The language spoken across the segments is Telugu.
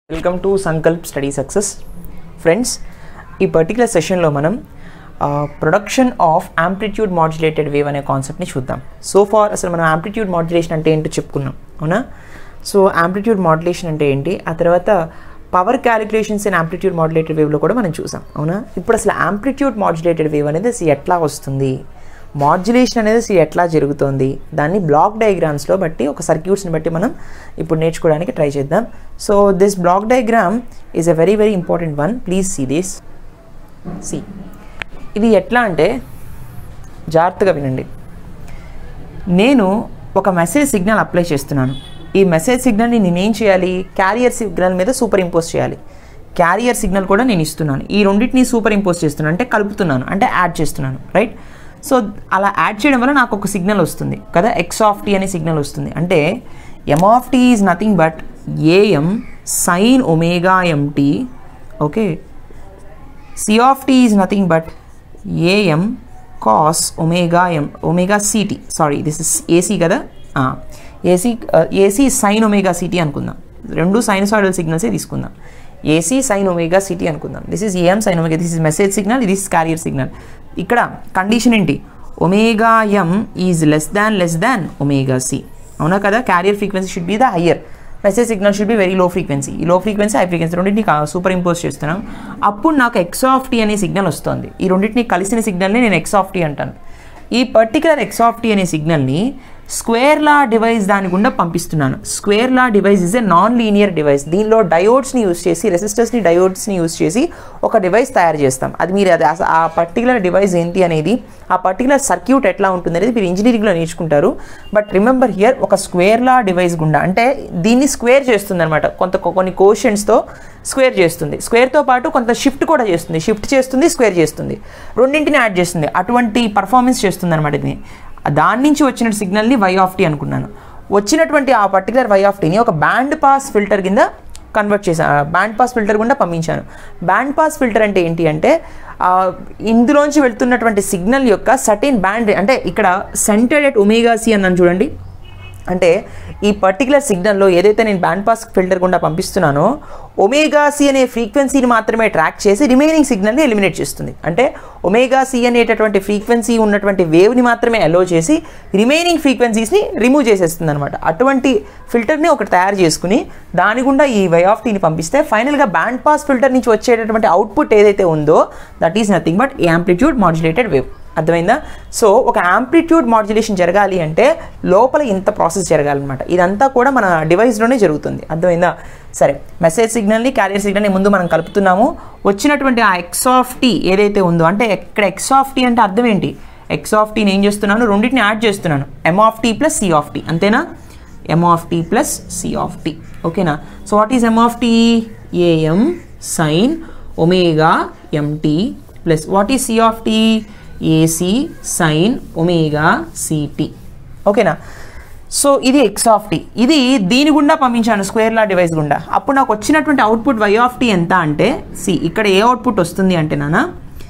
welcome to Sankalp study success friends ఈ పర్టికులర్ సెషన్లో మనం production of amplitude modulated wave అనే కాన్సెప్ట్ని చూద్దాం సో ఫార్ అసలు మనం యాంప్లిట్యూడ్ మాడ్యులేషన్ అంటే ఏంటో చెప్పుకున్నాం అవునా సో యాంప్లిట్యూడ్ మాడ్యులేషన్ అంటే ఏంటి ఆ తర్వాత power calculations in amplitude modulated వేవ్లో కూడా మనం చూసాం అవునా ఇప్పుడు అసలు యాంప్లిట్యూడ్ మాడ్యులేటెడ్ వేవ్ అనేది అసలు ఎట్లా వస్తుంది మాడ్యులేషన్ అనేది అసలు ఎట్లా జరుగుతుంది దాన్ని బ్లాక్ డయాగ్రామ్స్లో బట్టి ఒక సర్క్యూట్స్ని బట్టి మనం ఇప్పుడు నేర్చుకోవడానికి ట్రై చేద్దాం so this block diagram is a very very important one please see this see ఇది ఎట్లా అంటే జాగ్రత్తగా వినండి నేను ఒక మెసేజ్ సిగ్నల్ అప్లై చేస్తున్నాను ఈ మెసేజ్ సిగ్నల్ని నేనేం చేయాలి క్యారియర్ సిగ్నల్ మీద సూపర్ ఇంపోజ్ చేయాలి క్యారియర్ సిగ్నల్ కూడా నేను ఇస్తున్నాను ఈ రెండింటిని సూపర్ ఇంపోజ్ చేస్తున్నాను అంటే కలుపుతున్నాను అంటే యాడ్ చేస్తున్నాను రైట్ సో అలా యాడ్ చేయడం వల్ల నాకు ఒక సిగ్నల్ వస్తుంది కదా ఎక్స్ ఆఫ్ టీ అనే సిగ్నల్ వస్తుంది అంటే M of T is nothing but AM sine omega MT okay C of T is nothing but AM cos omega M omega CT sorry this is AC కదా AC AC sine omega CT అనుకుందాం రెండు సైనసాయిడల్ సిగ్నల్సే తీసుకుందాం ఏసీ సైన్ ఒమేగా సిటీ అనుకుందాం this is AM sine omega this is message signal this is carrier signal ఇక్కడ కండిషన్ ఏంటి omega M is less than less than omega C అవునా కదా carrier frequency should be the higher message signal should be very low frequency ఈ లో ఫ్రీక్వెన్సీ హై ఫ్రీక్వెన్సీ రెండింటిని సూపర్ ఇంపోజ్ చేస్తున్నాం అప్పుడు నాకు ఎక్స్ ఆఫ్ టీ అనే సిగ్నల్ వస్తుంది ఈ రెండింటిని కలిసిన సిగ్నల్ని నేను ఎక్స్ ఆఫ్ టీ అంటాను ఈ పర్టికులర్ ఎక్స్ ఆఫ్ టీ అనే సిగ్నల్ని స్క్వేర్ లా డివైస్ దాని గుండా పంపిస్తున్నాను square law device is a non linear device దీనిలో డయోడ్స్ని యూస్ చేసి రెసిస్టర్స్ని డయోడ్స్ని యూస్ చేసి ఒక డివైస్ తయారు చేస్తాం అది మీరు అది అస- ఆ పర్టికులర్ డివైస్ ఏంటి అనేది ఆ పర్టికులర్ సర్క్యూట్ ఎట్లా ఉంటుంది అనేది మీరు ఇంజనీరింగ్లో నేర్చుకుంటారు బట్ రిమెంబర్ హియర్ ఒక స్క్వేర్ లా డివైస్ గుండా అంటే దీన్ని స్క్వేర్ చేస్తుంది అనమాట కొంత కొన్ని కోషన్స్తో స్క్వేర్ చేస్తుంది స్క్వేర్తో పాటు కొంత షిఫ్ట్ కూడా చేస్తుంది షిఫ్ట్ చేస్తుంది స్క్వేర్ చేస్తుంది రెండింటిని యాడ్ చేస్తుంది అటువంటి పర్ఫార్మెన్స్ చేస్తుంది అనమాట ఇది దాని నుంచి వచ్చిన సిగ్నల్ని వై ఆఫ్ టీ అనుకున్నాను వచ్చినటువంటి ఆ పర్టికులర్ వై ఆఫ్ టీని ఒక బ్యాండ్ పాస్ ఫిల్టర్ కింద కన్వర్ట్ చేశాను బ్యాండ్ పాస్ ఫిల్టర్ గుండా పంపించాను బ్యాండ్ పాస్ ఫిల్టర్ అంటే ఏంటి అంటే ఆ, ఇందులోంచి వెళ్తున్నటువంటి సిగ్నల్ యొక్క సర్టెన్ బ్యాండ్ అంటే ఇక్కడ సెంటర్డ్ ఎట్ ఒమేగా సి అన్నాను చూడండి అంటే ఈ పర్టికులర్ సిగ్నల్లో ఏదైతే నేను బ్యాండ్ పాస్ ఫిల్టర్ గుండా పంపిస్తున్నానో ఒమేగా సి అనే ఫ్రీక్వెన్సీని మాత్రమే ట్రాక్ చేసి రిమైనింగ్ సిగ్నల్ని ఎలిమినేట్ చేస్తుంది అంటే ఒమేగా సి అనేటటువంటి ఫ్రీక్వెన్సీ ఉన్నటువంటి వేవ్ని మాత్రమే అలో చేసి రిమైనింగ్ ఫ్రీక్వెన్సీస్ని రిమూవ్ చేసేస్తుంది అనమాట అటువంటి ఫిల్టర్ని ఒకటి తయారు చేసుకుని దాని గుండా ఈ వై ఆఫ్ టీని పంపిస్తే ఫైనల్గా బ్యాండ్ పాస్ ఫిల్టర్ నుంచి వచ్చేటటువంటి అవుట్పుట్ ఏదైతే ఉందో that is nothing but amplitude modulated wave అర్థమైందా సో ఒక యాంప్లిట్యూడ్ మాడ్యులేషన్ జరగాలి అంటే లోపల ఇంత ప్రాసెస్ జరగాలన్నమాట ఇదంతా కూడా మన డివైస్లోనే జరుగుతుంది అర్థమైందా సరే మెసేజ్ సిగ్నల్ని క్యారియర్ సిగ్నల్ని ముందు మనం కలుపుతున్నాము వచ్చినటువంటి ఆ ఎక్స్ ఆఫ్ టీ ఏదైతే ఉందో అంటే ఇక్కడ ఎక్స్ ఆఫ్ టీ అంటే అర్థం ఏంటి ఎక్స్ ఆఫ్ టీని ఏం చేస్తున్నాను రెండింటిని యాడ్ చేస్తున్నాను M of T plus C of T అంతేనా M of T plus C of T ఓకేనా so what is M of T AM sine omega MT plus what is C of T AC sine omega CT ఓకేనా సో ఇది ఎక్స్ ఆఫ్ టీ ఇది దీని గుండా పంపించాను స్క్వేర్ లా డివైస్ గుండా అప్పుడు నాకు వచ్చినటువంటి అవుట్పుట్ వై ఆఫ్ టీ ఎంత అంటే సి ఇక్కడ ఏ అవుట్పుట్ వస్తుంది అంటే నాన్న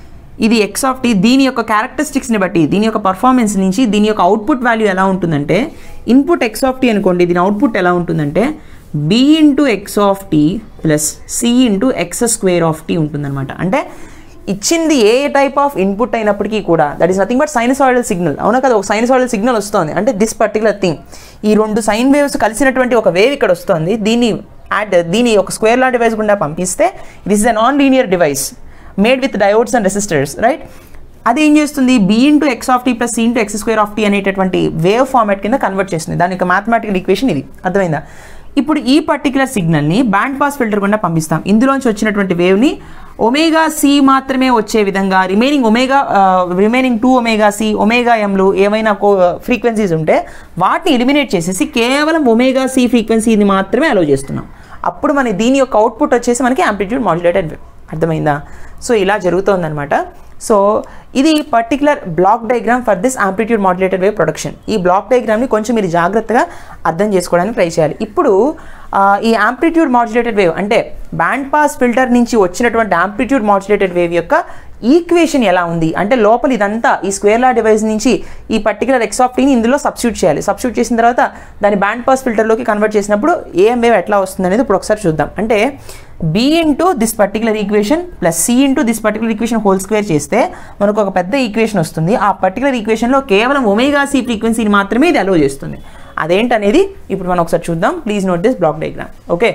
ఇది ఎక్స్ ఆఫ్ టీ దీని యొక్క క్యారెక్టరిస్టిక్స్ని బట్టి దీని యొక్క పర్ఫార్మెన్స్ నుంచి దీని యొక్క అవుట్పుట్ వాల్యూ ఎలా ఉంటుందంటే ఇన్పుట్ ఎక్స్ ఆఫ్ టీ అనుకోండి దీని అవుట్పుట్ ఎలా ఉంటుందంటే B into X of T plus C into X square of T ఉంటుందన్నమాట అంటే ఇచ్చింది ఏ టైప్ ఆఫ్ ఇన్పుట్ అయినప్పటికీ కూడా that is nothing but sinusoidal signal అవునా కదా ఒక సైనసాయిడల్ సిగ్నల్ వస్తుంది అంటే దిస్ పర్టికులర్ థింగ్ ఈ రెండు సైన్ వేవ్స్ కలిసినటువంటి ఒక వేవ్ ఇక్కడ వస్తుంది దీన్ని యాడ్ దీని ఒక స్క్వేర్ లా డివైస్ గుండా పంపిస్తే this is a non linear device made with diodes and resistors right అది ఏం చేస్తుంది B into X of T plus C into X square of T అనేటటువంటి వేవ్ ఫార్మాట్ కింద కన్వర్ట్ చేస్తుంది దాని యొక్క మ్యాథమెటికల్ ఈక్వేషన్ ఇది అర్థమైందా ఇప్పుడు ఈ పర్టికులర్ సిగ్నల్ని బ్యాండ్ పాస్ ఫిల్టర్ గుండా పంపిస్తాం ఇందులోంచి వచ్చినటువంటి వేవ్ని ఒమేగా సి మాత్రమే వచ్చే విధంగా remaining omega remaining two omega C omega ఎంలు ఏమైనా కో ఫ్రీక్వెన్సీస్ ఉంటే వాటిని ఎలిమినేట్ చేసేసి కేవలం ఒమేగా సి ఫ్రీక్వెన్సీని మాత్రమే అలో చేస్తున్నాం అప్పుడు మన దీని యొక్క అవుట్పుట్ వచ్చేసి మనకి యాంప్లిట్యూడ్ మాడ్యులేటెడ్ వేవ్ అర్థమైందా సో ఇలా జరుగుతోందనమాట సో ఇది particular block diagram for this amplitude modulated wave production ఈ బ్లాక్ డయాగ్రామ్ని కొంచెం మీరు జాగ్రత్తగా అర్థం చేసుకోవడానికి ట్రై చేయాలి ఇప్పుడు ఆ, ఈ యాంప్లిట్యూడ్ మాడ్యులేటెడ్ వేవ్ అంటే బ్యాండ్ పాస్ ఫిల్టర్ నుంచి వచ్చినటువంటి యాంప్లిట్యూడ్ మాడ్యులేటెడ్ వేవ్ యొక్క ఈక్వేషన్ ఎలా ఉంది అంటే లోపల ఇదంతా ఈ స్క్వేర్ లా డివైస్ నుంచి ఈ పర్టికులర్ ఎక్స్ ఆఫ్ టీని ఇందులో సబ్స్టిట్యూట్ చేయాలి సబ్స్టిట్యూట్ చేసిన తర్వాత దాని బ్యాండ్ పాస్ ఫిల్టర్లోకి కన్వర్ట్ చేసినప్పుడు ఏఎం వేవ్ ఎట్లా వస్తుంది అనేది ఇప్పుడు ఒకసారి చూద్దాం అంటే B into this particular equation plus C into this particular equation whole square చేస్తే మనకు ఒక పెద్ద ఈక్వేషన్ వస్తుంది ఆ పర్టికులర్ ఈక్వేషన్లో కేవలం ఒమేగా సి ఫ్రీక్వెన్సీని మాత్రమే ఇది అలో చేస్తుంది అదేంటనేది ఇప్పుడు మనం ఒకసారి చూద్దాం please note this block diagram okay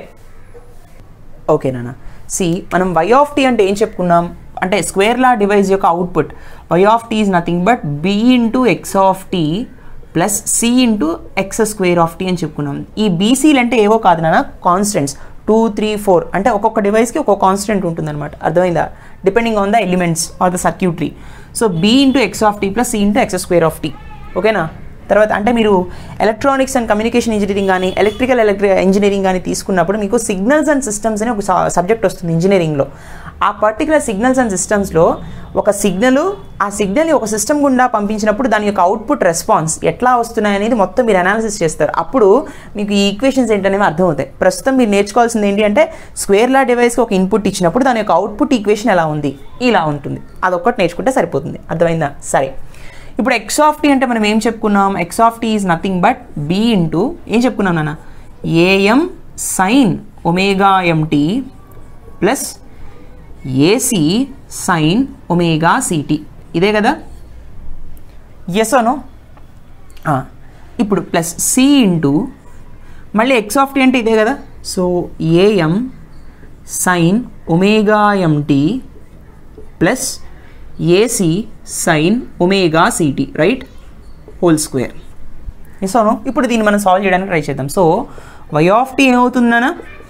okay నాన్న సి మనం వై ఆఫ్ టీ అంటే ఏం చెప్పుకున్నాం అంటే స్క్వేర్ లా డివైజ్ యొక్క output Y of T is nothing but B into X of T plus C into X square of T అని చెప్పుకున్నాం ఈ బీసీలు అంటే ఏవో కాదు నాన్న కాన్స్టెంట్స్ టూ త్రీ ఫోర్ అంటే ఒక్కొక్క డివైస్కి ఒక్కొక్క కాన్స్టెంట్ ఉంటుందన్నమాట అర్థమైందా depending on the elements are the circuitry so B into X of T plus C into X square of T ఓకేనా తర్వాత అంటే మీరు ఎలక్ట్రానిక్స్ అండ్ కమ్యూనికేషన్ ఇంజనీరింగ్ కానీ ఎలక్ట్రికల్ ఎలక్ట్రి ఇంజనీరింగ్ కానీ తీసుకున్నప్పుడు మీకు సిగ్నల్స్ అండ్ సిస్టమ్స్ అని ఒక సబ్జెక్ట్ వస్తుంది ఇంజనీరింగ్లో ఆ పర్టికులర్ సిగ్నల్స్ అండ్ సిస్టమ్స్లో ఒక సిగ్నల్ ఆ సిగ్నల్ని ఒక సిస్టమ్ గుండా పంపించినప్పుడు దాని యొక్క అవుట్పుట్ రెస్పాన్స్ ఎట్లా వస్తున్నాయి అనేది మొత్తం మీరు అనాలిసిస్ చేస్తారు అప్పుడు మీకు ఈ ఈక్వేషన్స్ ఏంటనేవి అర్థమవుతాయి ప్రస్తుతం మీరు నేర్చుకోవాల్సింది ఏంటి అంటే స్క్వేర్ లా డివైస్కి ఒక ఇన్పుట్ ఇచ్చినప్పుడు దాని యొక్క అవుట్పుట్ ఈక్వేషన్ ఎలా ఉంది ఇలా ఉంటుంది అదొక్కటి నేర్చుకుంటే సరిపోతుంది అర్థమైందా సరే ఇప్పుడు ఎక్స్ ఆఫ్ టీ అంటే మనం ఏం చెప్పుకున్నాం X of T is nothing but B into ఏం చెప్పుకున్నాం నాన్న AM sine omega MT plus AC sine omega CT ఇదే కదా ఎస్ అనో ఇప్పుడు ప్లస్ సి ఇంటూ మళ్ళీ ఎక్స్ ఆఫ్ టీ అంటే ఇదే కదా so AM sine omega MT plus AC sine omega city right whole square yes అవును ఇప్పుడు దీన్ని మనం సాల్వ్ చేయడానికి ట్రై చేద్దాం సో వై ఆఫ్ టీ ఏమవుతుందనా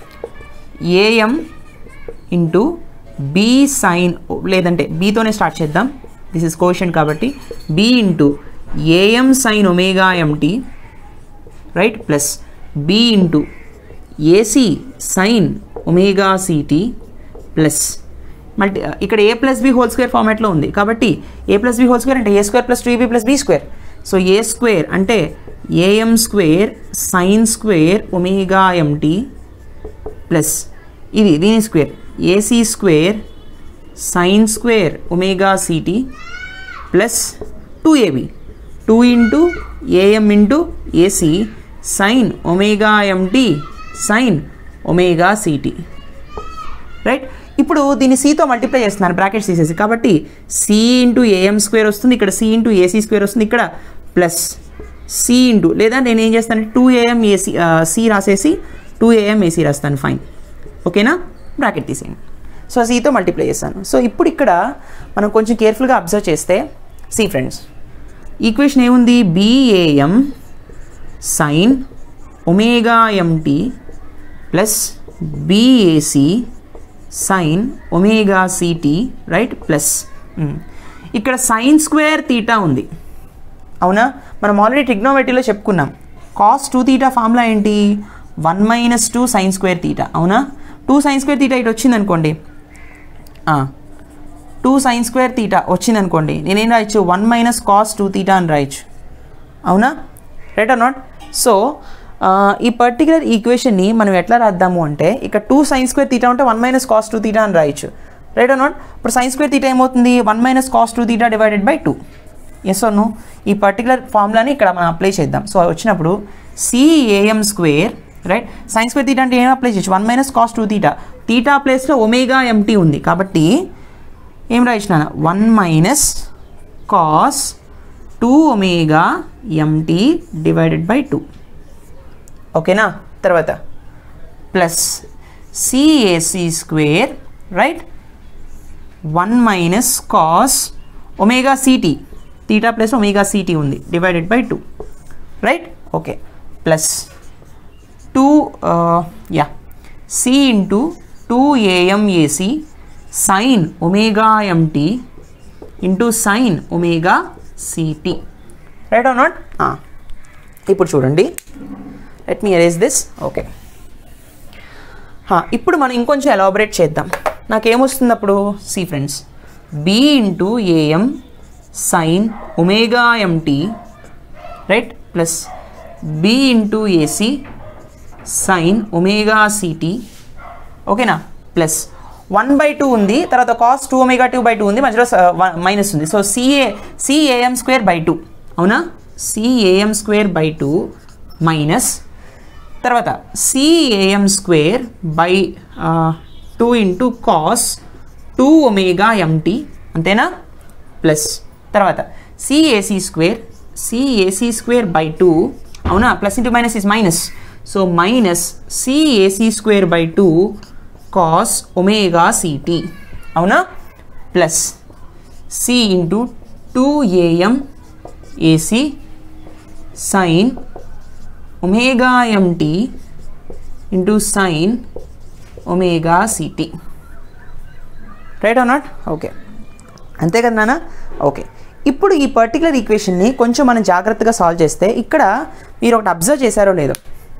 ఏఎం ఇంటూ బి సైన్ లేదంటే బీతోనే స్టార్ట్ చేద్దాం దిస్ ఇస్ క్వశ్చన్ కాబట్టి B into AM sine omega MT right plus B into AC sine omega CT plus multi ఇక్కడ A plus B whole square ఫార్మాట్లో ఉంది కాబట్టి A plus B whole square అంటే A square plus two B plus B square so A square అంటే AM square sine square omega MT plus ఇది దీని square AC square sine square omega CT plus two AB two into AM into AC sine omega MT sine omega city right ఇప్పుడు దీన్ని సితో మల్టిప్లై చేస్తున్నారు బ్రాకెట్స్ తీసేసి కాబట్టి సి ఇంటూ ఏఎం స్క్వేర్ వస్తుంది ఇక్కడ సి ఇంటూ ఏసీ స్క్వేర్ వస్తుంది ఇక్కడ ప్లస్ సి ఇంటూ లేదా నేను ఏం చేస్తాను టూ ఏఎం ఏసీ సి రాసేసి టూ ఏఎం ఏసీ రాస్తాను ఫైన్ ఓకేనా బ్రాకెట్ తీసేయండి సో సితో మల్టిప్లై చేస్తాను సో ఇప్పుడు ఇక్కడ మనం కొంచెం కేర్ఫుల్గా అబ్జర్వ్ చేస్తే సి ఫ్రెండ్స్ ఈక్వేషన్ ఏముంది BAM sine omega MT plus BAC sine omega city right plus ఇక్కడ సైన్ స్క్వేర్ తీటా ఉంది అవునా మనం ఆల్రెడీ ట్రిగ్నోమెట్రీలో చెప్పుకున్నాం కాస్ టూ తీటా ఫార్ములా ఏంటి one minus two sine square theta అవునా టూ సైన్ స్క్వేర్ తీటా ఇటు వచ్చింది అనుకోండి టూ సైన్ స్క్వేర్ తీటా వచ్చింది అనుకోండి నేనేం రాయొచ్చు one minus cos two theta అని రాయొచ్చు అవునా రైట్ ఆర్ నాట్ సో ఈ పర్టికులర్ ఈక్వేషన్ని మనం ఎట్లా రాద్దాము అంటే ఇక్కడ టూ సైన్ స్క్వేర్ తీటా ఉంటే one minus cos two theta అని రాయొచ్చు రైట్ ఆర్ నాట్ ఇప్పుడు సైన్ స్క్వేర్ తీటా ఏమవుతుంది one minus cos two theta divided by two yes no ఈ పర్టికులర్ ఫార్ములాని ఇక్కడ మనం అప్లై చేద్దాం సో వచ్చినప్పుడు CAM square right sine square theta అంటే ఏం అప్లై చేయొచ్చు one minus cos two theta theta ప్లేస్లో ఒమేగా ఎంటీ ఉంది కాబట్టి ఏం రాయించిన one minus cos two omega MT divided by two ఓకేనా తర్వాత plus CAC square right one minus cos omega CT theta plus omega CT ఉంది divided by two right okay plus two yeah C into two AMAC sine omega MT into sine omega city right or not ఇప్పుడు చూడండి let me erase this okay ఇప్పుడు మనం ఇంకొంచెం ఎలాబరేట్ చేద్దాం నాకేమొస్తుంది అప్పుడు C friends B into AM sine omega MT right plus B into AC sine omega CT ఓకేనా ప్లస్ వన్ బై టూ ఉంది తర్వాత cos two omega two by two ఉంది మధ్యలో మైనస్ ఉంది so CA CAM square by two అవునా CAM square by two minus తర్వాత CAM square by two into cos two omega MT అంతేనా ప్లస్ తర్వాత CAC square CAC square by two అవునా plus into minus is minus so minus CAC square by two cos omega CT అవునా plus C into two AM AC sine omega MT into sine omega city right or not okay అంతే కదా నాన్న ఓకే ఇప్పుడు ఈ పర్టికులర్ ఈక్వేషన్ని కొంచెం మనం జాగ్రత్తగా సాల్వ్ చేస్తే ఇక్కడ మీరు ఒకటి అబ్జర్వ్ చేశారో లేదో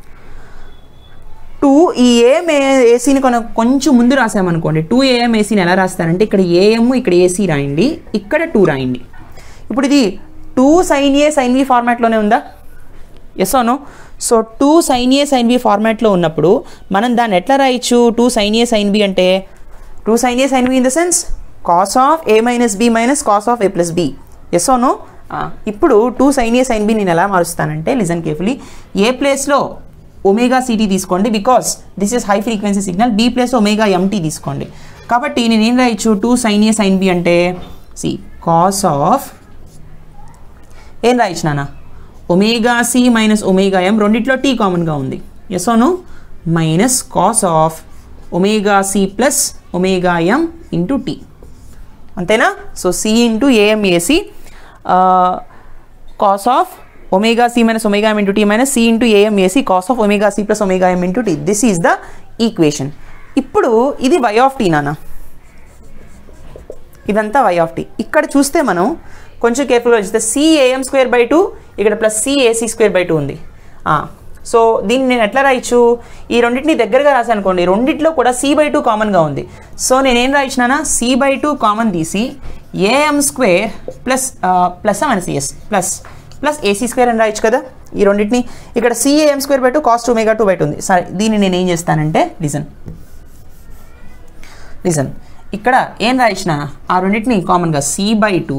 టూ ఈ ఏఎం ఏసీని కొన కొంచెం ముందు రాసామనుకోండి టూ ఏఎం ఏసీని ఎలా రాస్తారంటే ఇక్కడ ఏఎం ఇక్కడ ఏసీ రాయండి ఇక్కడ టూ రాయండి ఇప్పుడు ఇది two sine A sine B ఫార్మాట్లోనే ఉందా ఎస్ అవును so two sine A sine B ఫార్మాట్లో ఉన్నప్పుడు మనం దాన్ని ఎట్లా రాయొచ్చు two sine A sine B అంటే two sine A sine B in the sense cos of A minus B minus cos of A plus B yes అవును ఇప్పుడు two sine A sine B నేను ఎలా మారుస్తానంటే లిజన్ కేర్ఫుల్లీ ఏ ప్లేస్లో ఒమేగా సిటీ తీసుకోండి because this is high frequency signal B place omega MT తీసుకోండి కాబట్టి నేను ఏం రాయొచ్చు two sine A sine B అంటే సి కాస్ ఆఫ్ ఏం రాయొచ్చు నాన్న omega C minus omega M రెండిట్లో టీ కామన్గా ఉంది ఎస్ ఓను minus cos of omega C plus omega M into T అంతేనా so C into AMAC cos of omega C minus omega M into T minus C into AMAC cos of omega C plus omega M into T this is the equation ఇప్పుడు ఇది వై ఆఫ్ టీ నాన్న ఇదంతా వై ఆఫ్ టీ ఇక్కడ చూస్తే మనం కొంచెం కేర్ఫుల్గా చూస్తే సిఏఎం స్క్వేర్ బై టూ ఇక్కడ plus CAC square by two ఉంది సో దీన్ని నేను ఎట్లా రాయొచ్చు ఈ రెండింటిని దగ్గరగా రాశాను అనుకోండి రెండిట్లో కూడా సి బై టూ కామన్గా ఉంది సో నేనేం రాయించినానా సి బై టూ కామన్ తీసి AM square plus plus minus yes plus plus AC square అని రాయొచ్చు కదా ఈ రెండింటిని ఇక్కడ CAM square by two cos two omega two by two ఉంది సరే దీన్ని నేను ఏం చేస్తానంటే లిజన్ లిజన్ ఇక్కడ ఏం రాయించిన ఆ రెండింటిని కామన్గా C by two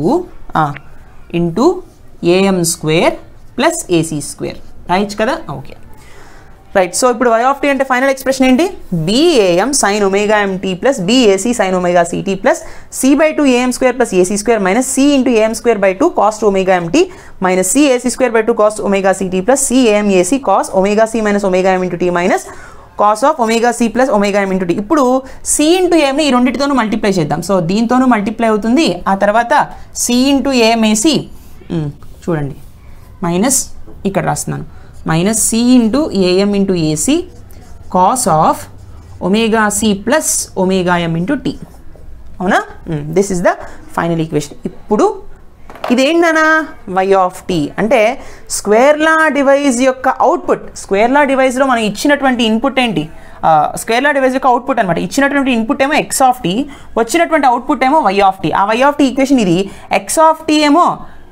into AM square plus AC square రాయొచ్చు కదా ఓకే రైట్ సో ఇప్పుడు వై ఆఫ్ టీ అంటే ఫైనల్ ఎక్స్ప్రెషన్ ఏంటి BAM sine omega MT plus BAC sine omega CT plus C by two AM square plus AC square minus C into AM square by two cos omega MT minus C AC square by two cos omega CT plus C AM AC cos omega C minus omega M into T minus cos of omega C plus omega M into T ఇప్పుడు సి ఇంటూ ఏఎంని ఈ రెండింటితోనూ మల్టిప్లై చేద్దాం సో దీంతోనూ మల్టిప్లై అవుతుంది ఆ తర్వాత సి ఇంటూ ఏఎం ఏసీ చూడండి మైనస్ ఇక్కడ రాస్తున్నాను minus C into AM into AC cos of omega C plus omega M into T అవునా this is the final equation ఇప్పుడు ఇదేంటనా వై ఆఫ్ టీ అంటే స్క్వేర్ లా డివైజ్ యొక్క అవుట్పుట్ స్క్వేర్ లా డివైజ్లో మనం ఇచ్చినటువంటి ఇన్పుట్ ఏంటి స్క్వేర్ లా డివైజ్ యొక్క అవుట్పుట్ అనమాట ఇచ్చినటువంటి ఇన్పుట్ ఏమో ఎక్స్ ఆఫ్ టీ వచ్చినటువంటి అవుట్పుట్ ఏమో వై ఆఫ్ టీ ఆ వై ఆఫ్ టీ ఈక్వేషన్ ఇది ఎక్స్ ఆఫ్ టీ ఏమో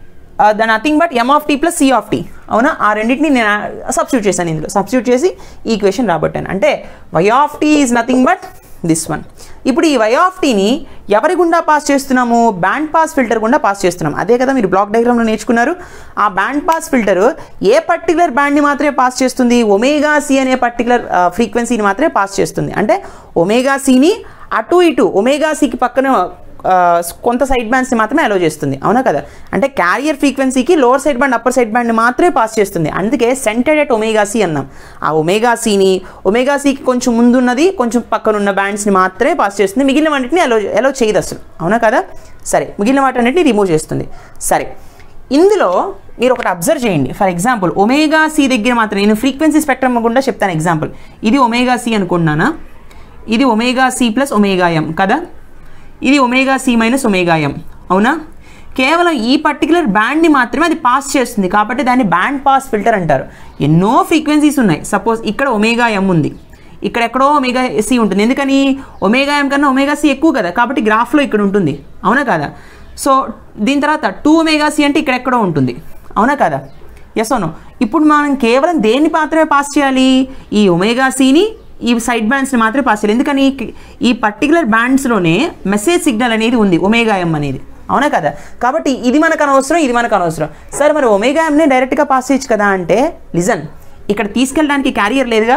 the nothing but M of T plus C of T అవునా ఆ రెండింటిని నేను సబ్స్టిట్యూట్ చేశాను ఇందులో సబ్స్టిట్యూట్ చేసి ఈక్వేషన్ రాబట్టాను అంటే Y of T is nothing but this one ఇప్పుడు ఈ వై ఆఫ్ టీని ఎవరి గుండా పాస్ చేస్తున్నాము బ్యాండ్ పాస్ ఫిల్టర్ గుండా పాస్ చేస్తున్నాం అదే కదా మీరు బ్లాక్ డయాగ్రామ్లో నేర్చుకున్నారు ఆ బ్యాండ్ పాస్ ఫిల్టర్ ఏ పర్టికులర్ బ్యాండ్ని మాత్రమే పాస్ చేస్తుంది ఒమేగా సి అనే పర్టికులర్ ఫ్రీక్వెన్సీని మాత్రమే పాస్ చేస్తుంది అంటే ఒమేగా సిని అటు ఇటు ఒమేగా సికి పక్కన కొంత సైడ్ బ్యాండ్స్ని మాత్రమే అలో చేస్తుంది అవునా కదా అంటే క్యారియర్ ఫ్రీక్వెన్సీకి lower side band upper side బ్యాండ్ని మాత్రమే పాస్ చేస్తుంది అందుకే సెంటెడ్ ఎట్ ఒమేగా సి అన్నాం ఆ ఒమేగా సిని ఒమేగా సికి కొంచెం ముందున్నది కొంచెం పక్కన ఉన్న బ్యాండ్స్ని మాత్రమే పాస్ చేస్తుంది మిగిలిన వాటిని అలో అలో చేయదు అసలు అవునా కదా సరే మిగిలిన వాటన్నిటిని రిమూవ్ చేస్తుంది సరే ఇందులో మీరు ఒకటి అబ్జర్వ్ చేయండి ఫర్ ఎగ్జాంపుల్ ఒమేగా సి దగ్గర మాత్రం నేను ఫ్రీక్వెన్సీ స్పెక్ట్రమ్ గుండా చెప్తాను ఎగ్జాంపుల్ ఇది ఒమేగా సి అనుకున్నానా ఇది omega C plus omega M కదా ఇది omega C minus omega M అవునా కేవలం ఈ పర్టికులర్ బ్యాండ్ని మాత్రమే అది పాస్ చేస్తుంది కాబట్టి దాన్ని బ్యాండ్ పాస్ ఫిల్టర్ అంటారు ఎన్నో ఫ్రీక్వెన్సీస్ ఉన్నాయి సపోజ్ ఇక్కడ ఒమేగా ఎం ఉంది ఇక్కడ ఎక్కడో ఒమేగా సి ఉంటుంది ఎందుకని ఒమేగా ఎం కన్నా ఒమేగా సి ఎక్కువ కదా కాబట్టి గ్రాఫ్లో ఇక్కడ ఉంటుంది అవునా కదా సో దీని తర్వాత టూ ఒమేగా సి అంటే ఇక్కడ ఎక్కడో ఉంటుంది అవునా కదా ఎస్ అవును ఇప్పుడు మనం కేవలం దేన్ని మాత్రమే పాస్ చేయాలి ఈ ఒమేగా సిని ఈ సైడ్ బ్యాండ్స్ని మాత్రమే పాస్ చేయాలి ఎందుకని ఈ పర్టికులర్ బ్యాండ్స్లోనే మెసేజ్ సిగ్నల్ అనేది ఉంది ఒమేగా ఎం అనేది అవునా కదా కాబట్టి ఇది మనకు అనవసరం ఇది మనకు అనవసరం సరే మరి ఒమేగా ఎంనే డైరెక్ట్గా పాస్ చేయొచ్చు కదా అంటే లిజన్ ఇక్కడ తీసుకెళ్ళడానికి క్యారియర్ లేదుగా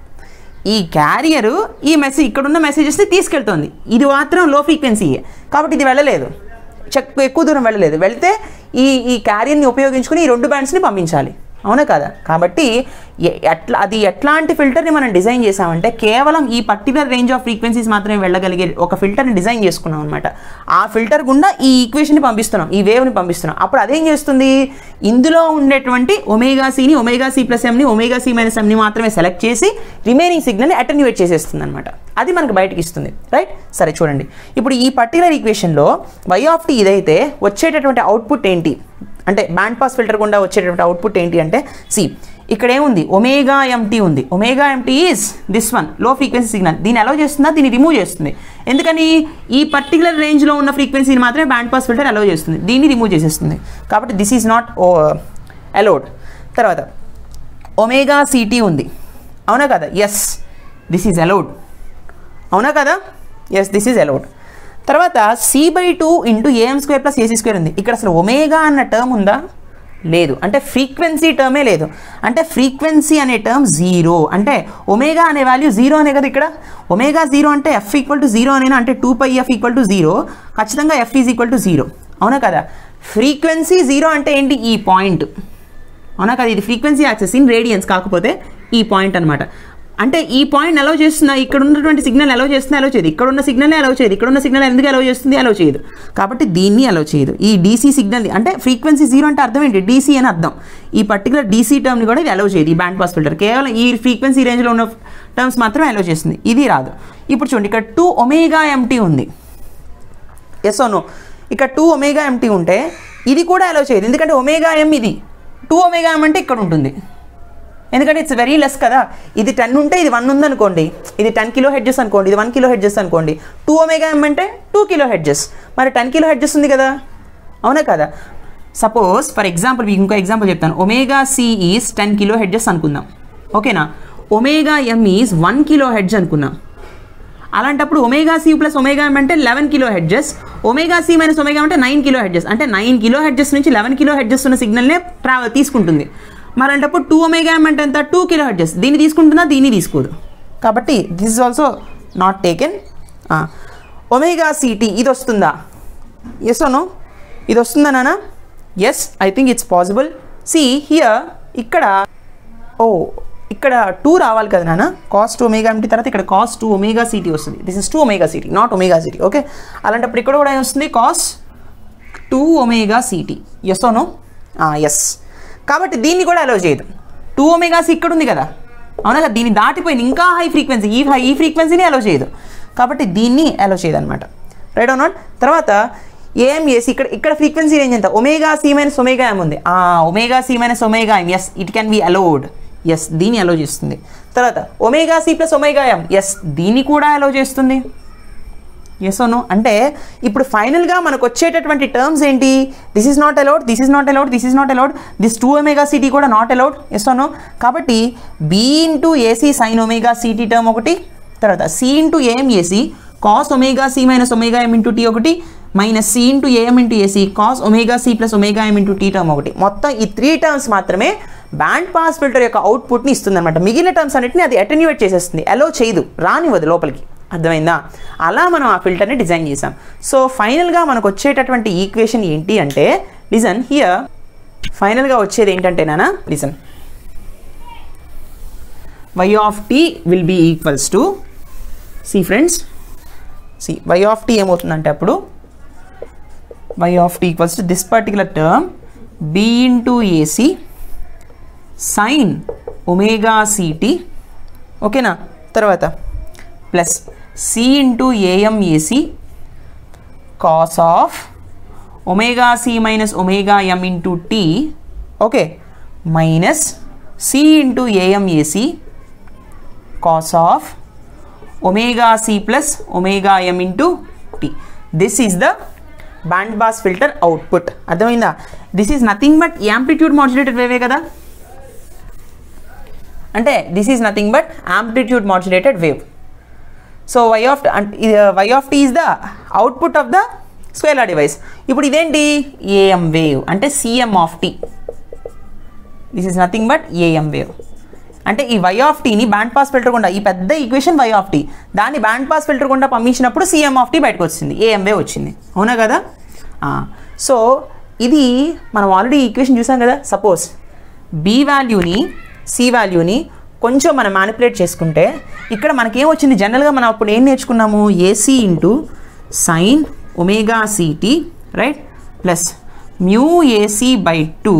ఈ క్యారియర్ ఈ మెసేజ్ ఇక్కడ ఉన్న మెసేజెస్ని తీసుకెళ్తుంది ఇది మాత్రం లో ఫ్రీక్వెన్సీ కాబట్టి ఇది వెళ్ళలేదు చెక్ ఎక్కువ దూరం వెళ్ళలేదు వెళ్తే ఈ ఈ క్యారియర్ని ఉపయోగించుకుని ఈ రెండు బ్యాండ్స్ని పంపించాలి అవునా కదా కాబట్టి ఎ- ఎట్లా అది ఎట్లాంటి ఫిల్టర్ని మనం డిజైన్ చేసామంటే కేవలం ఈ పర్టికులర్ రేంజ్ ఆఫ్ ఫ్రీక్వెన్సీస్ మాత్రమే వెళ్ళగలిగే ఒక ఫిల్టర్ని డిజైన్ చేసుకున్నాం అనమాట ఆ ఫిల్టర్ గుండా ఈ ఈక్వేషన్ని పంపిస్తున్నాం ఈ వేవ్ని పంపిస్తున్నాం అప్పుడు అదేం చేస్తుంది ఇందులో ఉండేటువంటి ఒమేగా సిని ఒమేగా సి ప్లస్ ఎంని ఒమేగా సి మైనస్ ఎంని మాత్రమే సెలెక్ట్ చేసి రిమైనింగ్ సిగ్నల్ని అటెన్యువేట్ చేసేస్తుంది అనమాట అది మనకు బయటకి ఇస్తుంది రైట్ సరే చూడండి ఇప్పుడు ఈ పర్టికులర్ ఈక్వేషన్లో వై ఆఫ్ టీ ఇదైతే వచ్చేటటువంటి అవుట్పుట్ ఏంటి అంటే బ్యాండ్ పాస్ ఫిల్టర్ గుండా వచ్చేటటువంటి అవుట్పుట్ ఏంటి అంటే సి ఇక్కడ ఏముంది ఒమేగా ఎంటీ ఉంది omega MT is this one low frequency signal దీన్ని అలౌ చేస్తుందా దీన్ని రిమూవ్ చేస్తుంది ఎందుకని ఈ పర్టికులర్ రేంజ్లో ఉన్న ఫ్రీక్వెన్సీని మాత్రమే బ్యాండ్ పాస్ ఫిల్టర్ అలౌ చేస్తుంది దీన్ని రిమూవ్ చేసేస్తుంది కాబట్టి దిస్ ఈజ్ నాట్ అలౌడ్ తర్వాత ఒమేగా సిటీ ఉంది అవునా కదా ఎస్ దిస్ ఈజ్ అలౌడ్ అవునా కదా ఎస్ దిస్ ఈజ్ అలౌడ్ తర్వాత C by two into AM square plus AC square ఉంది ఇక్కడ అసలు ఒమేగా అన్న టర్మ్ ఉందా లేదు అంటే ఫ్రీక్వెన్సీ టర్మే లేదు అంటే ఫ్రీక్వెన్సీ అనే టర్మ్ జీరో అంటే ఒమేగా అనే వాల్యూ జీరో అనే కదా ఇక్కడ ఒమేగా జీరో అంటే ఎఫ్ ఈక్వల్ టు జీరో అనేనా అంటే two pi F equal to zero ఖచ్చితంగా F is equal to zero అవునా కదా ఫ్రీక్వెన్సీ జీరో అంటే ఏంటి ఈ పాయింట్ అవునా కదా ఇది ఫ్రీక్వెన్సీ యాక్సెస్ ఇన్ రేడియన్స్ కాకపోతే ఈ పాయింట్ అనమాట అంటే ఈ పాయింట్ అలౌ చేస్తుందా ఇక్కడ ఉన్నటువంటి సిగ్నల్ అలౌ చేస్తుందా అలౌ చేయదు ఇక్కడ ఉన్న సిగ్నల్ అలౌ చేయదు ఇక్కడ ఉన్న సిగ్నల్ ఎందుకు అలౌ చేస్తుంది అలౌ చేయదు కాబట్టి దీన్ని అలౌ చేయదు ఈ డీసీ సిగ్నల్ అంటే ఫ్రీక్వెన్సీ జీరో అంటే అర్థం ఏంటి డీసీ అని అర్థం ఈ పర్టికులర్ డీసీ టర్మ్ని కూడా ఇది అలౌ చేయదు ఈ బ్యాండ్ పాస్ ఫిల్టర్ కేవలం ఈ ఫ్రీక్వెన్సీ రేంజ్లో ఉన్న టర్మ్స్ మాత్రమే అలౌ చేస్తుంది ఇది రాదు ఇప్పుడు చూడండి ఇక్కడ టూ ఒమేగా ఎంటీ ఉంది ఎస్ నో ఇక్కడ టూ ఒమేగా ఎంటీ ఉంటే ఇది కూడా అలౌ చేయదు ఎందుకంటే ఒమేగా ఎం ఇది టూ ఒమేగా ఎం అంటే ఇక్కడ ఉంటుంది ఎందుకంటే ఇట్స్ వెరీ లెస్ కదా ఇది టెన్ ఉంటే ఇది వన్ ఉందనుకోండి ఇది టెన్ కిలో హెడ్జెస్ అనుకోండి ఇది వన్ కిలో హెడ్జెస్ అనుకోండి టూ ఒమేగా ఎం అంటే టూ కిలో హెడ్జెస్ మరి టెన్ కిలో హెడ్జెస్ ఉంది కదా అవునా కదా సపోజ్ ఫర్ ఎగ్జాంపుల్ మీకు ఇంకో ఎగ్జాంపుల్ చెప్తాను omega C is ten kilo hertz అనుకుందాం ఓకేనా omega M is one kilo hertz అనుకున్నాం అలాంటప్పుడు omega C plus omega M అంటే eleven kilo hertz omega C minus omega అంటే నైన్ కిలో హెడ్జెస్ అంటే నైన్ కిలో హెడ్జెస్ నుంచి లెవెన్ కిలో హెడ్జెస్ ఉన్న సిగ్నల్నే ట్రావెల్ తీసుకుంటుంది మరి అలాంటప్పుడు టూ ఒమేగా ఎం అంటే ఎంత టూ కిలో హెడ్జెస్ దీన్ని తీసుకుంటుందా దీన్ని తీసుకోదు కాబట్టి this is also not taken omega CT ఇది వస్తుందా ఎస్ నో ఇది వస్తుందా నాన్న yes I think it's possible see here ఇక్కడ ఓ ఇక్కడ టూ రావాలి కదా నాన్న కాస్ట్ ఒమేగా ఎంటీ తర్వాత ఇక్కడ కాస్ట్ టూ ఒమేగా సిటీ వస్తుంది this is two omega city not omega city okay అలాంటప్పుడు ఇక్కడ కూడా ఏమొస్తుంది cos two omega city yes or no yes కాబట్టి దీన్ని కూడా అలౌ చేయదు టూ ఒమేగాస్ ఇక్కడ ఉంది కదా అవునా కదా దీన్ని దాటిపోయింది ఇంకా హై ఫ్రీక్వెన్సీ ఈ హై ఈ ఫ్రీక్వెన్సీని అలౌ చేయదు కాబట్టి దీన్ని అలౌ చేయదు అనమాట రైట్ ఆర్ నాట్ తర్వాత ఏం చేసి ఇక్కడ ఇక్కడ ఫ్రీక్వెన్సీ రేంజ్ ఎంత omega C minus omega M ఉంది ఆ omega C minus omega M yes it can be allowed yes దీన్ని అలౌ చేస్తుంది తర్వాత omega C plus omega M yes దీన్ని కూడా అలౌ చేస్తుంది ఎస్ నో అంటే ఇప్పుడు ఫైనల్గా మనకు వచ్చేటటువంటి టర్మ్స్ ఏంటి this is not allowed this is not allowed this is not allowed this two omega C T కూడా నాట్ అలౌడ్ ఎస్ నో కాబట్టి B into AC sine omega C T term ఒకటి తర్వాత C into AM AC cos omega C minus omega M into T ఒకటి minus C into AM into AC cos omega C plus omega M into T term ఒకటి మొత్తం ఈ త్రీ టర్మ్స్ మాత్రమే బ్యాండ్ పాస్ ఫిల్టర్ యొక్క అవుట్పుట్ని ఇస్తుంది అనమాట మిగిలిన టర్మ్స్ అన్నిటిని అది అటెన్యువేట్ చేసేస్తుంది అలో చేయదు రానివ్వదు లోపలికి అర్థమైందా అలా మనం ఆ ఫిల్టర్ని డిజైన్ చేసాం సో ఫైనల్గా మనకు వచ్చేటటువంటి ఈక్వేషన్ ఏంటి అంటే లిజన్ హియర్ ఫైనల్గా వచ్చేది ఏంటంటే నానా లిజన్ y of t will be equals to see friends see y of t ఏమవుతుందంటే అప్పుడు y of t equals to this particular term b into ac sin omega ct ఓకేనా తర్వాత plus C into AM AC cos of omega C minus omega M into T okay minus C into AM AC cos of omega C plus omega M into T this is the band pass filter output అర్థమైందా this is nothing but amplitude modulated వేవే కదా అంటే this is nothing but amplitude modulated wave so Y of Y of T is the output of the square law device ఇప్పుడు ఇదేంటి ఏఎం వేవ్ అంటే C M of T this is nothing but A M wave అంటే ఈ వై ఆఫ్ టీని బ్యాండ్ పాస్ ఫిల్టర్ గుండా ఈ పెద్ద ఈక్వేషన్ వై ఆఫ్ టీ దాన్ని బ్యాండ్ పాస్ ఫిల్టర్ గుండా పంపించినప్పుడు సిఎం ఆఫ్ టీ బయటకు వచ్చింది ఏఎం వేవ్ వచ్చింది అవునా కదా సో ఇది మనం ఆల్రెడీ ఈక్వేషన్ చూసాం కదా సపోజ్ బి వాల్యూని సి వాల్యూని కొంచెం మనం మ్యానిపులేట్ చేసుకుంటే ఇక్కడ మనకేం వచ్చింది జనరల్గా మనం అప్పుడు ఏం నేర్చుకున్నాము A C into sine omega city right plus mu A C by two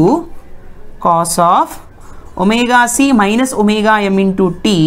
cos of omega C minus omega M into T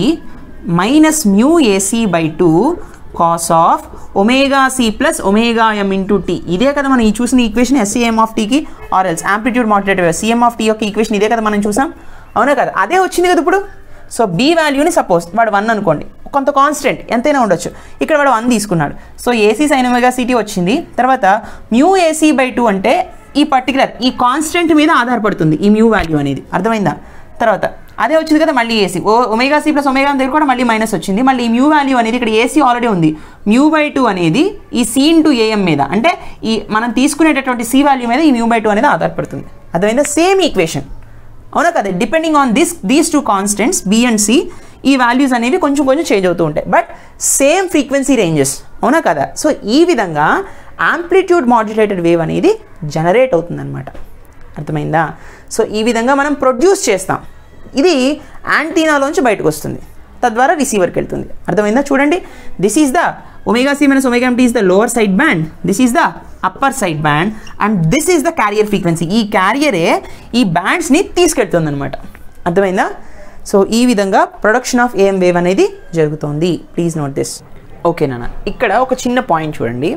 minus mu A C by two cos of omega C plus omega M into T ఇదే కదా మనం ఈ చూసిన ఈక్వేషన్ ఎస్సీఎం ఆఫ్ టీకి or else amplitude modulator C M of T యొక్క ఈక్వేషన్ ఇదే కదా మనం చూసాం అవునా కదా అదే వచ్చింది కదా ఇప్పుడు సో బి వాల్యూని సపోజ్ వాడు వన్ అనుకోండి కొంత కాన్స్టెంట్ ఎంతైనా ఉండొచ్చు ఇక్కడ వాడు వన్ తీసుకున్నాడు so A C sine omega C T వచ్చింది తర్వాత మ్యూ ఏసీ బై టూ అంటే ఈ పర్టికులర్ ఈ కాన్స్టెంట్ మీద ఆధారపడుతుంది ఈ మ్యూ వాల్యూ అనేది అర్థమైందా తర్వాత అదే వచ్చింది కదా మళ్ళీ ఏసీ ఓ ఒమేగా సి ప్లస్ ఒమేగా దగ్గర కూడా మళ్ళీ మైనస్ వచ్చింది మళ్ళీ ఈ మ్యూ వాల్యూ అనేది ఇక్కడ ఏసీ ఆల్రెడీ ఉంది మ్యూ బై టూ అనేది ఈ సి ఇంటూ ఏఎం మీద అంటే ఈ మనం తీసుకునేటటువంటి సి వాల్యూ మీద ఈ మ్యూ బై టూ అనేది ఆధారపడుతుంది అర్థమైందా సేమ్ ఈక్వేషన్ అవునా కదా depending on this these two constants B and C ఈ వాల్యూస్ అనేవి కొంచెం కొంచెం చేంజ్ అవుతూ ఉంటాయి బట్ సేమ్ ఫ్రీక్వెన్సీ రేంజెస్ అవునా కదా సో ఈ విధంగా యాంప్లిట్యూడ్ మాడ్యులేటెడ్ వేవ్ అనేది జనరేట్ అవుతుందన్నమాట అర్థమైందా సో ఈ విధంగా మనం ప్రొడ్యూస్ చేస్తాం ఇది యాంటీనాలోంచి బయటకు వస్తుంది తద్వారా రిసీవర్కి వెళ్తుంది అర్థమైందా చూడండి this is the omega C minus omega M T is the lower side band this is the upper side band and this is the carrier frequency ఈ క్యారియరే ఈ బ్యాండ్స్ని తీసుకెళ్తుంది అనమాట అర్థమైందా సో ఈ విధంగా ప్రొడక్షన్ ఆఫ్ ఏఎం వేవ్ అనేది జరుగుతోంది ప్లీజ్ నోట్ దిస్ ఓకే నాన్న ఇక్కడ ఒక చిన్న పాయింట్ చూడండి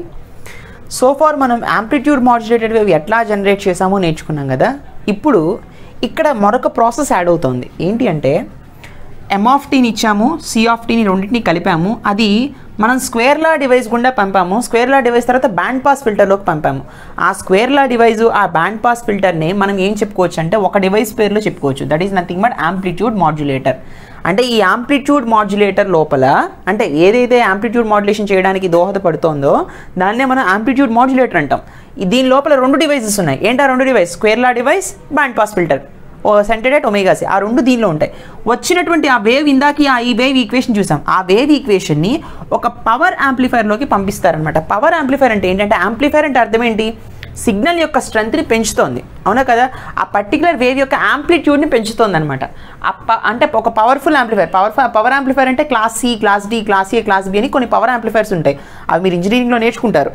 సో ఫార్ మనం యాంప్లిట్యూడ్ మాడ్యులేటెడ్ వేవ్ ఎట్లా జనరేట్ చేసామో నేర్చుకున్నాం కదా ఇప్పుడు ఇక్కడ మరొక ప్రాసెస్ యాడ్ అవుతుంది ఏంటి అంటే ఎమ్ ఆఫ్ టీని ఇచ్చాము సి ఆఫ్ టీని రెండింటిని కలిపాము అది మనం స్క్వేర్ లా డివైస్ గుండా పంపాము స్క్వేర్ లా డివైస్ తర్వాత బ్యాండ్ పాస్ ఫిల్టర్లోకి పంపాము ఆ స్క్వేర్ లా డివైస్ ఆ బ్యాండ్ పాస్ ఫిల్టర్ని మనం ఏం చెప్పుకోవచ్చు అంటే ఒక డివైస్ పేరులో చెప్పుకోవచ్చు that is nothing but amplitude modulator అంటే ఈ యాంప్లిట్యూడ్ మాడ్యులేటర్ లోపల అంటే ఏదైతే యాంప్లిట్యూడ్ మాడ్యులేషన్ చేయడానికి దోహదపడుతోందో దాన్నే మనం యాంప్లిట్యూడ్ మాడ్యులేటర్ అంటాం ఈ దీని లోపల రెండు డివైసెస్ ఉన్నాయి ఏంటి ఆ రెండు device square law device band pass filter ఓ సెంటెడ్ అట్ ఒమేగాసి ఆ రెండు దీనిలో ఉంటాయి వచ్చినటువంటి ఆ వేవ్ ఇందాకి ఆ ఈ వేవ్ ఈక్వేషన్ చూసాం ఆ వేవ్ ఈక్వేషన్ని ఒక పవర్ యాంప్లిఫైర్లోకి పంపిస్తారనమాట పవర్ యాంప్లిఫైర్ అంటే ఏంటంటే యాంప్లిఫైర్ అంటే అర్థం ఏంటి సిగ్నల్ యొక్క స్ట్రెంత్ని పెంచుతోంది అవునా కదా ఆ పర్టికులర్ వేవ్ యొక్క యాంప్లిట్యూడ్ని పెంచుతోంది అనమాట అంటే ఒక powerful amplifier power power amplifier అంటే class C class D class A class B అని కొన్ని పవర్ యాంప్లిఫైర్స్ ఉంటాయి అవి మీరు ఇంజనీరింగ్లో నేర్చుకుంటారు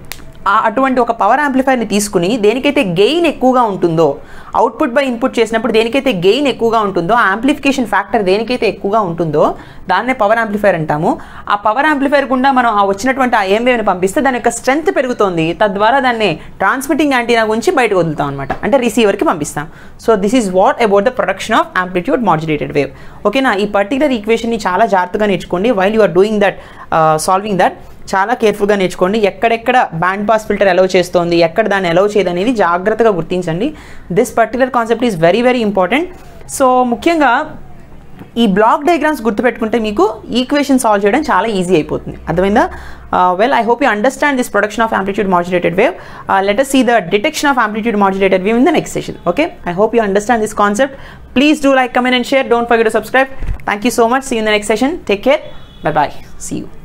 ఆ అటువంటి ఒక పవర్ యాంప్లిఫైర్ని తీసుకుని దేనికైతే గెయిన్ ఎక్కువగా ఉంటుందో అవుట్పుట్ బై ఇన్పుట్ చేసినప్పుడు దేనికైతే గెయిన్ ఎక్కువగా ఉంటుందో ఆ యాంప్లిఫికేషన్ ఫ్యాక్టర్ దేనికైతే ఎక్కువగా ఉంటుందో దాన్నే పవర్ యాంప్లిఫైర్ అంటాము ఆ పవర్ యాంప్లిఫైర్ గుండా మనం ఆ వచ్చినటువంటి ఆ ఏం వేవ్ని పంపిస్తే దాని యొక్క స్ట్రెంత్ పెరుగుతోంది తద్వారా దాన్ని ట్రాన్స్మిటింగ్ యాంటీనా గురించి బయటకు వదులుతాం అనమాట అంటే రిసీవర్కి పంపిస్తాం so this is what about the production of amplitude modulated wave ఓకేనా ఈ పర్టికులర్ ఈక్వేషన్ని చాలా జాగ్రత్తగా నేర్చుకోండి while you are doing that solving that చాలా కేర్ఫుల్గా నేర్చుకోండి ఎక్కడెక్కడ బ్యాండ్ పాస్ ఫిల్టర్ అలౌ చేస్తోంది ఎక్కడ దాన్ని అలౌ చేయదు అనేది జాగ్రత్తగా గుర్తించండి this particular concept is very very important so ముఖ్యంగా ఈ బ్లాక్ డయాగ్రామ్స్ గుర్తుపెట్టుకుంటే మీకు ఈక్వేషన్ సాల్వ్ చేయడం చాలా ఈజీ అయిపోతుంది అర్థమైందా well I hope you understand this production of amplitude modulated wave let see the detection of amplitude modulated wave in the next session okay I hope you understand this concept please do like comment and share don't forget to subscribe thank you so much see in the next session take care bye bye see you